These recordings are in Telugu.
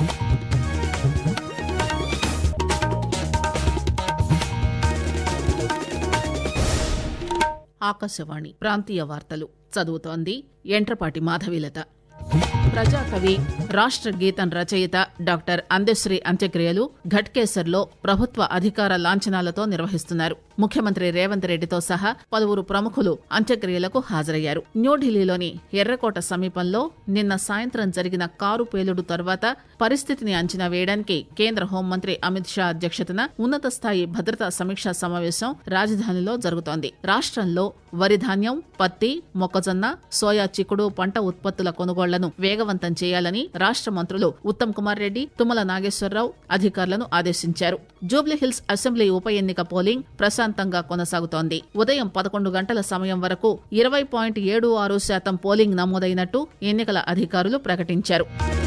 ఆకాశవాణి ప్రాంతీయ వార్తలు చదువుతోంది ఎంట్రపాటి మాధవీలత ప్రజాకవి రాష్ట్ర గీతం రచయిత డాక్టర్ అందశ్రీ అంత్యక్రియలు ఘట్కేసర్లో ప్రభుత్వ అధికార లాంఛనాలతో నిర్వహిస్తున్నారు ముఖ్యమంత్రి రేవంత్ రెడ్డితో సహా పలువురు ప్రముఖులు అంత్యక్రియలకు హాజరయ్యారు న్యూఢిల్లీలోని ఎర్రకోట సమీపంలో నిన్న సాయంత్రం జరిగిన కారు పేలుడు తర్వాత పరిస్థితిని అంచనా వేయడానికి కేంద్ర హోంమంత్రి అమిత్ షా అధ్యక్షతన ఉన్నత స్థాయి భద్రతా సమీక్షా సమావేశం రాజధానిలో జరుగుతోంది రాష్ట్రంలో వరి ధాన్యం పత్తి మొక్కజొన్న సోయా చిక్కుడు పంట ఉత్పత్తుల కొనుగోళ్లను వేగవంతం చేయాలని రాష్ట్ర మంత్రులు ఉత్తమ్ కుమార్ రెడ్డి తుమ్మల నాగేశ్వరరావు అధికారులను ఆదేశించారు జూబ్లీహిల్స్ అసెంబ్లీ ఉప ఎన్నిక పోలింగ్ ప్రశాంతంగా కొనసాగుతోంది ఉదయం పదకొండు గంటల సమయం వరకు ఇరవై పాయింట్ ఏడు ఆరు శాతం పోలింగ్ నమోదైనట్టు ఎన్నికల అధికారులు ప్రకటించారు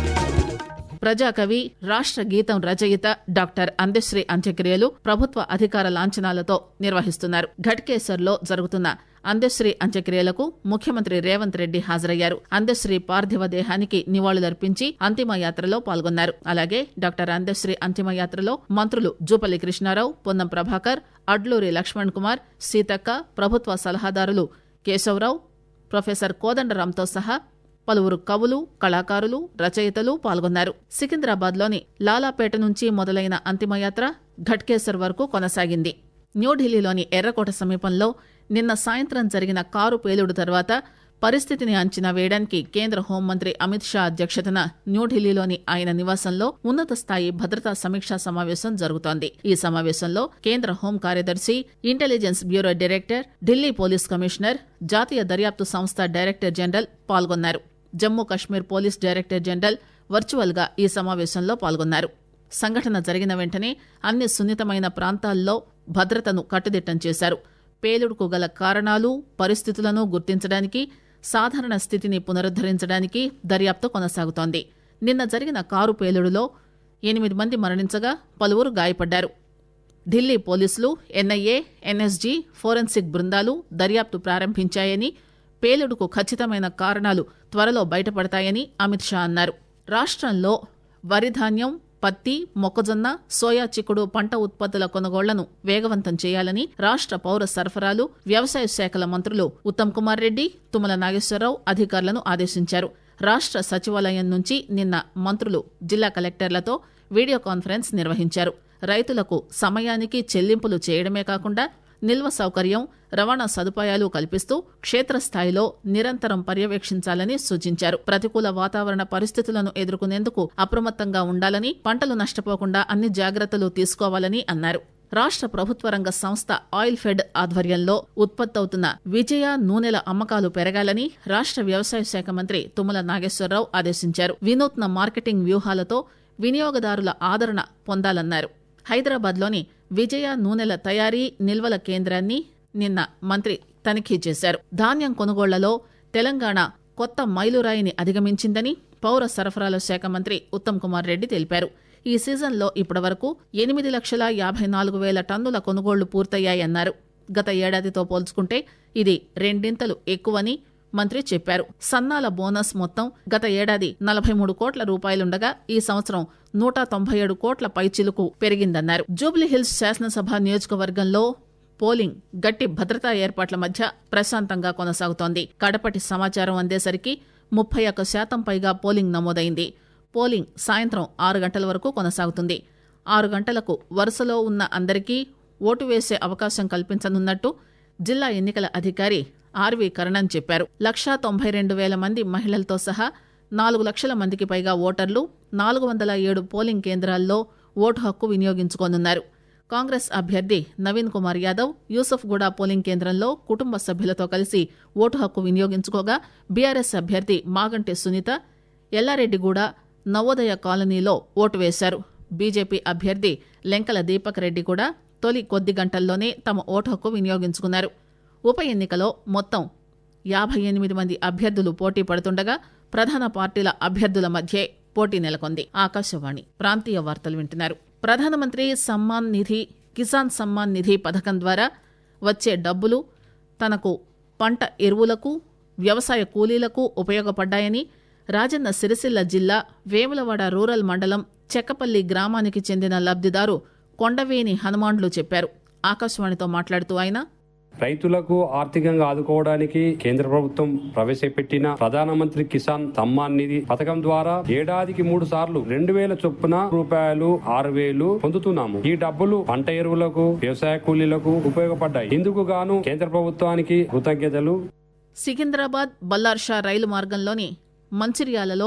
ప్రజాకవి రాష్ట్ర గీతం రచయిత డాక్టర్ అందశ్రీ అంత్యక్రియలు ప్రభుత్వ అధికార లాంఛనాలతో నిర్వహిస్తున్నారు ఘట్కేసర్లో జరుగుతున్న అందశ్రీ అంత్యక్రియలకు ముఖ్యమంత్రి రేవంత్ రెడ్డి హాజరయ్యారు అందశ్రీ పార్థివ దేహానికి నివాళులర్పించి అంతిమ యాత్రలో పాల్గొన్నారు అలాగే డాక్టర్ అందశ్రీ అంతిమ యాత్రలో మంత్రులు జూపల్లి కృష్ణారావు పొన్నం ప్రభాకర్ అడ్లూరి లక్ష్మణ్ కుమార్ సీతక్క ప్రభుత్వ సలహాదారులు కేశవరావు ప్రొఫెసర్ కోదండరాంతో సహా పలువురు కవులు కళాకారులు రచయితలు పాల్గొన్నారు సికింద్రాబాద్లోని లాలాపేట నుంచి మొదలైన అంతిమయాత్ర ఘట్కేసర్ వరకు కొనసాగింది న్యూఢిల్లీలోని ఎర్రకోట సమీపంలో నిన్న సాయంత్రం జరిగిన కారు పేలుడు తర్వాత పరిస్థితిని అంచనా వేయడానికి కేంద్ర హోంమంత్రి అమిత్ షా అధ్యక్షతన న్యూఢిల్లీలోని ఆయన నివాసంలో ఉన్నత స్థాయి భద్రతా సమీక్షా సమావేశం జరుగుతోంది ఈ సమావేశంలో కేంద్ర హోం కార్యదర్శి intelligence bureau director Delhi police commissioner జాతీయ దర్యాప్తు సంస్థ డైరెక్టర్ జనరల్ పాల్గొన్నారు Jammu Kashmir police director general virtual గా ఈ సమావేశంలో పాల్గొన్నారు సంఘటన జరిగిన వెంటనే అన్ని సున్నితమైన ప్రాంతాల్లో భద్రతను కట్టుదిట్టం చేశారు పేలుడుకు గల కారణాలు పరిస్థితులను గుర్తించడానికి సాధారణ స్థితిని పునరుద్దరించడానికి దర్యాప్తు కొనసాగుతోంది నిన్న జరిగిన కారు పేలుడులో ఎనిమిది మంది మరణించగా పలువురు గాయపడ్డారు ఢిల్లీ పోలీసులు ఎన్ఐఏ ఎన్ఎస్జీ ఫోరెన్సిక్ బృందాలు దర్యాప్తు ప్రారంభించాయని పేలుడుకు ఖచ్చితమైన కారణాలు త్వరలో బయటపడతాయని అమిత్ షా అన్నారు రాష్ట్రంలో వరి ధాన్యం పత్తి మొక్కజొన్న సోయా చిక్కుడు పంట ఉత్పత్తుల కొనుగోళ్లను వేగవంతం చేయాలని రాష్ట్ర పౌర సరఫరాలు వ్యవసాయ శాఖల మంత్రులు ఉత్తమ్ కుమార్ రెడ్డి తుమ్మల నాగేశ్వరరావు అధికారులను ఆదేశించారు రాష్ట్ర సచివాలయం నుంచి నిన్న మంత్రులు జిల్లా కలెక్టర్లతో వీడియో కాన్ఫరెన్స్ నిర్వహించారు రైతులకు సమయానికి చెల్లింపులు చేయడమే కాకుండా నిల్వ సౌకర్యం రవాణా సదుపాయాలు కల్పిస్తూ క్షేత్రస్థాయిలో నిరంతరం పర్యవేక్షించాలని సూచించారు ప్రతికూల వాతావరణ పరిస్థితులను ఎదుర్కొనేందుకు అప్రమత్తంగా ఉండాలని పంటలు నష్టపోకుండా అన్ని జాగ్రత్తలు తీసుకోవాలని అన్నారు రాష్ట్ర ప్రభుత్వ రంగ సంస్థ ఆయిల్ ఫెడ్ ఆధ్వర్యంలో ఉత్పత్తవుతున్న విజయ నూనెల అమ్మకాలు పెరగాలని రాష్ట్ర వ్యవసాయ శాఖ మంత్రి తుమ్మల నాగేశ్వరరావు ఆదేశించారు వినూత్న మార్కెటింగ్ వ్యూహాలతో వినియోగదారుల ఆదరణ పొందాలన్నారు హైదరాబాద్లోని విజయ నూనెల తయారీ నిల్వల కేంద్రాన్ని నిన్న మంత్రి తనిఖీ చేశారు ధాన్యం కొనుగోళ్లలో తెలంగాణ కొత్త మైలురాయిని అధిగమించిందని పౌర సరఫరాల శాఖ మంత్రి ఉత్తమ్ కుమార్ రెడ్డి తెలిపారు ఈ సీజన్లో ఇప్పటివరకు ఎనిమిది లక్షల యాభై నాలుగు వేల టన్నుల కొనుగోళ్లు పూర్తయ్యాయన్నారు గత ఏడాదితో పోల్చుకుంటే ఇది రెండింతలు ఎక్కువని మంత్రి చెప్పారు సన్నాల బోనస్ మొత్తం గత ఏడాది నలభై మూడు కోట్ల రూపాయలుండగా ఈ సంవత్సరం నూట తొంభై ఏడు కోట్ల పైచిలుకు పెరిగిందన్నారు జూబ్లీహిల్స్ శాసనసభ నియోజకవర్గంలో పోలింగ్ గట్టి భద్రతా ఏర్పాట్ల మధ్య ప్రశాంతంగా కొనసాగుతోంది కడపటి సమాచారం అందేసరికి ముప్పై ఒక్క శాతం పైగా పోలింగ్ నమోదైంది పోలింగ్ సాయంత్రం ఆరు గంటల వరకు కొనసాగుతుంది ఆరు గంటలకు వరుసలో ఉన్న అందరికీ ఓటు వేసే అవకాశం కల్పించనున్నట్టు జిల్లా ఎన్నికల అధికారి ఆర్వి కరణన్ చెప్పారు లక్షా తొంభై రెండు వేల మంది మహిళలతో సహా నాలుగు లక్షల మందికి పైగా ఓటర్లు నాలుగు వందల ఏడు పోలింగ్ కేంద్రాల్లో ఓటు హక్కు వినియోగించుకోనున్నారు కాంగ్రెస్ అభ్యర్థి నవీన్ కుమార్ యాదవ్ యూసఫ్గూడ పోలింగ్ కేంద్రంలో కుటుంబ సభ్యులతో కలిసి ఓటు హక్కు వినియోగించుకోగా బీఆర్ఎస్ అభ్యర్థి మాగంటి సునీత ఎల్లారెడ్డిగూడ నవోదయ కాలనీలో ఓటు వేశారు బీజేపీ అభ్యర్థి లెంకల దీపక్ రెడ్డి కూడా తొలి కొద్ది గంటల్లోనే తమ ఓటు హక్కు వినియోగించుకున్నారు ఉప ఎన్నికలో మొత్తం యాభై ఎనిమిది మంది అభ్యర్థులు పోటీ పడుతుండగా ప్రధాన పార్టీల అభ్యర్థుల మధ్యే పోటీ నెలకొంది ఆకాశవాణి ప్రాంతీయ వార్తలు వింటున్నారు ప్రధానమంత్రి సమ్మాన్ నిధి కిసాన్ సమ్మాన్ నిధి పథకం ద్వారా వచ్చే డబ్బులు తనకు పంట ఎరువులకు వ్యవసాయ కూలీలకు ఉపయోగపడ్డాయని రాజన్న సిరిసిల్ల జిల్లా వేములవాడ రూరల్ మండలం చెక్కపల్లి గ్రామానికి చెందిన లబ్దిదారు కొండవేని హనుమాన్లు చెప్పారు ఆకాశవాణితో మాట్లాడుతూ ఆయన రైతులకు ఆర్థికంగా ఆదుకోవడానికి కేంద్ర ప్రభుత్వం ప్రవేశపెట్టిన ప్రధానమంత్రి కిసాన్ సమ్మాన్ నిధి పథకం ద్వారా ఏడాదికి మూడు సార్లు రెండు వేల చొప్పున రూపాయలు ఆరు వేలు పొందుతున్నాము ఈ డబ్బులు పంట ఎరువులకు వ్యవసాయ కూలీలకు ఉపయోగపడ్డాయి ఇందుకు గాను కేంద్ర ప్రభుత్వానికి కృతజ్ఞతలు సికింద్రాబాద్ బల్లార్షా రైలు మార్గంలోని మంచిర్యాలలో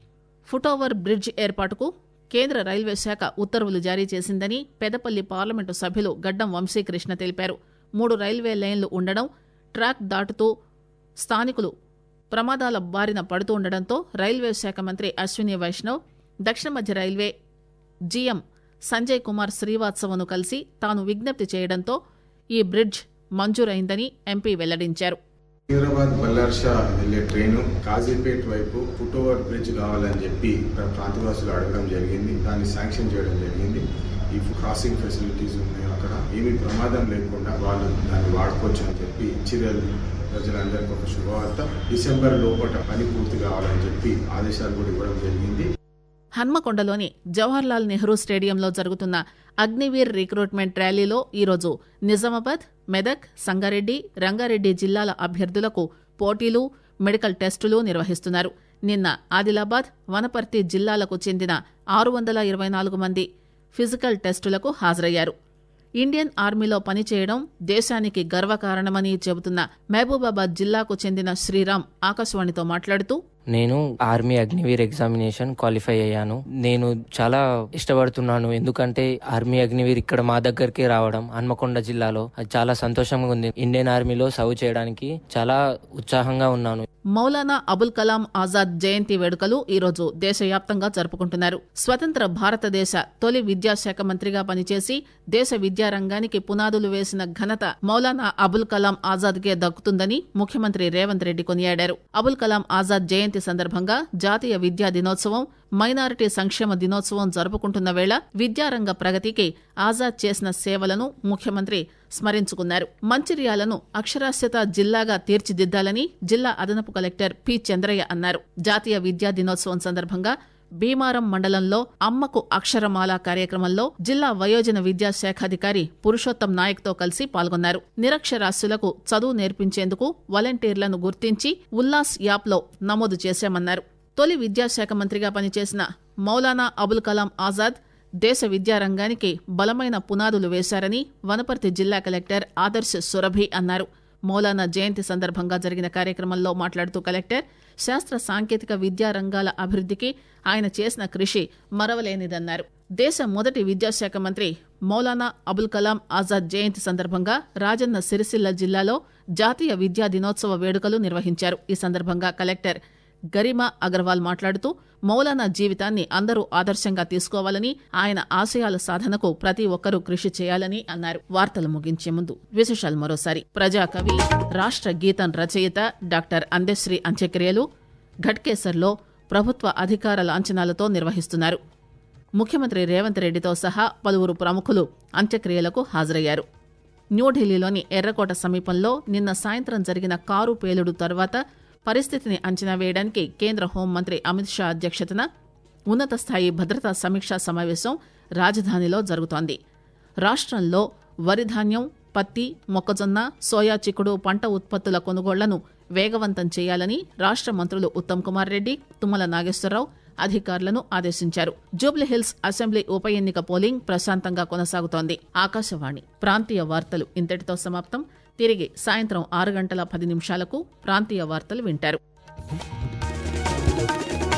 ఫుటోవర్ బ్రిడ్జ్ ఏర్పాటుకు కేంద్ర రైల్వే శాఖ ఉత్తర్వులు జారీ చేసిందని పెదపల్లి పార్లమెంటు సభ్యులు గడ్డం వంశీకృష్ణ తెలిపారు మూడు రైల్వే లైన్లు ఉండడం ట్రాక్ దాటుతూ స్థానికులు ప్రమాదాల బారిన పడుతూ ఉండడంతో రైల్వే శాఖ మంత్రి అశ్విని వైష్ణవ్ దక్షిణ మధ్య రైల్వే జీఎం సంజయ్ కుమార్ శ్రీవాత్సవను కలిసి తాను విజ్ఞప్తి చేయడంతో ఈ బ్రిడ్జ్ మంజూరైందని ఎంపీ వెల్లడించారు హైదరాబాద్ బల్లార్షా వెళ్లే ట్రైను కాజీపేట్ వైపు ఫుట్ ఓవర్ బ్రిడ్జ్ కావాలని చెప్పి ప్ర- ప్రాంతవాసులు అడగడం జరిగింది దాన్ని శాంక్షన్ చేయడం జరిగింది ఈ క్రాసింగ్ ఫెసిలిటీస్ ఉన్నాయి అక్కడ ఏమీ ప్రమాదం లేకుండా వాళ్ళు దాన్ని వాడుకోవచ్చు అని చెప్పి చిరల్ ప్రజలందరికీ ఒక శుభవార్త డిసెంబర్ లోపల పని పూర్తి కావాలని చెప్పి ఆదేశాలు కూడా ఇవ్వడం జరిగింది హన్మకొండలోని జవహర్లాల్ నెహ్రూ స్టేడియంలో జరుగుతున్న అగ్నివీర్ రిక్రూట్మెంట్ ర్యాలీలో ఈరోజు నిజామాబాద్ మెదక్ సంగారెడ్డి రంగారెడ్డి జిల్లాల అభ్యర్థులకు పోటీలు మెడికల్ టెస్టులు నిర్వహిస్తున్నారు నిన్న ఆదిలాబాద్ వనపర్తి జిల్లాలకు చెందిన ఆరు వందల ఇరవై నాలుగు మంది ఫిజికల్ టెస్టులకు హాజరయ్యారు ఇండియన్ ఆర్మీలో పనిచేయడం దేశానికి గర్వకారణమని చెబుతున్న మహబూబాబాద్ జిల్లాకు చెందిన శ్రీరామ్ ఆకాశవాణితో మాట్లాడుతూ నేను ఆర్మీ అగ్నివీర్ ఎగ్జామినేషన్ క్వాలిఫై అయ్యాను నేను చాలా ఇష్టపడుతున్నాను ఎందుకంటే ఆర్మీ అగ్నివీర్ ఇక్కడ మా దగ్గరికి రావడం హన్మకొండ జిల్లాలో అది చాలా సంతోషంగా ఉంది ఇండియన్ ఆర్మీలో సర్వ్ చేయడానికి చాలా ఉత్సాహంగా ఉన్నాను మౌలానా అబుల్ కలాం ఆజాద్ జయంతి వేడుకలు ఈరోజు దేశవ్యాప్తంగా జరుపుకుంటున్నారు స్వతంత్ర భారతదేశ తొలి విద్యాశాఖ మంత్రిగా పనిచేసి దేశ విద్యారంగానికి పునాదులు వేసిన ఘనత మౌలానా అబుల్ కలాం ఆజాద్ కే దక్కుతుందని ముఖ్యమంత్రి రేవంత్ రెడ్డి కొనియాడారు అబుల్ కలాం ఆజాద్ జయంతి సందర్భంగా జాతీయ విద్యా దినోత్సవం మైనారిటీ సంక్షేమ దినోత్సవం జరుపుకుంటున్న వేళ విద్యారంగ ప్రగతికి ఆజాద్ చేసిన సేవలను ముఖ్యమంత్రి స్మరించుకున్నారు మంచిర్యాలను అక్షరాస్యత జిల్లాగా తీర్చిదిద్దాలని జిల్లా అదనపు కలెక్టర్ పి చంద్రయ్య అన్నారు జాతీయ విద్యా దినోత్సవం సందర్భంగా భీమారం మండలంలో అమ్మకు అక్షరమాల కార్యక్రమంలో జిల్లా వయోజన విద్యాశాఖాధికారి పురుషోత్తం నాయక్ తో కలిసి పాల్గొన్నారు నిరక్షరాస్యులకు చదువు నేర్పించేందుకు వాలంటీర్లను గుర్తించి ఉల్లాస్ యాప్ లో నమోదు చేశామన్నారు తొలి విద్యాశాఖ మంత్రిగా పనిచేసిన మౌలానా అబుల్ కలాం ఆజాద్ దేశ విద్యారంగానికి బలమైన పునాదులు వేశారని వనపర్తి జిల్లా కలెక్టర్ ఆదర్శ్ సురభి అన్నారు మౌలానా జయంతి సందర్భంగా జరిగిన కార్యక్రమంలో మాట్లాడుతూ కలెక్టర్ శాస్త్ర సాంకేతిక విద్యా రంగాల అభివృద్ధికి ఆయన చేసిన కృషి మరవలేనిదన్నారు దేశ మొదటి విద్యాశాఖ మంత్రి మౌలానా అబుల్ కలాం ఆజాద్ జయంతి సందర్భంగా రాజన్న సిరిసిల్ల జిల్లాలో జాతీయ విద్యా దినోత్సవ వేడుకలు నిర్వహించారు ఈ సందర్భంగా కలెక్టర్ గరిమా అగర్వాల్ మాట్లాడుతూ మౌలానా జీవితాన్ని అందరూ ఆదర్శంగా తీసుకోవాలని ఆయన ఆశయాల సాధనకు ప్రతి ఒక్కరూ కృషి చేయాలని అన్నారు వార్తలు ముగించే ముందు విశేషాలు మరోసారి ప్రజాకవి రాష్ట్ర గీతం రచయిత డాక్టర్ అందశ్రీ అంత్యక్రియలు ఘట్కేసర్లో ప్రభుత్వ అధికార లాంఛనాలతో నిర్వహిస్తున్నారు ముఖ్యమంత్రి రేవంత్ రెడ్డితో సహా పలువురు ప్రముఖులు అంత్యక్రియలకు హాజరయ్యారు న్యూఢిల్లీలోని ఎర్రకోట సమీపంలో నిన్న సాయంత్రం జరిగిన కారు పేలుడు తర్వాత పరిస్థితిని అంచనా వేయడానికి కేంద్ర హోంమంత్రి అమిత్ షా అధ్యక్షతన ఉన్నత స్థాయి భద్రతా సమీక్షా సమావేశం రాజధానిలో జరుగుతోంది రాష్ట్రంలో వరి ధాన్యం పత్తి మొక్కజొన్న సోయా చిక్కుడు పంట ఉత్పత్తుల కొనుగోళ్లను వేగవంతం చేయాలని రాష్ట్ర మంత్రులు ఉత్తమ్ కుమార్ రెడ్డి తుమ్మల నాగేశ్వరరావు అధికారులను ఆదేశించారు జూబ్లీహిల్స్ అసెంబ్లీ ఉప ఎన్నిక పోలింగ్ ప్రశాంతంగా కొనసాగుతోంది ఆకాశవాణి ప్రాంతీయ వార్తలు ఇంతటితో సమాప్తం తిరిగి సాయంత్రం ఆరు గంటల పది నిమిషాలకు ప్రాంతీయ వార్తలు వింటారు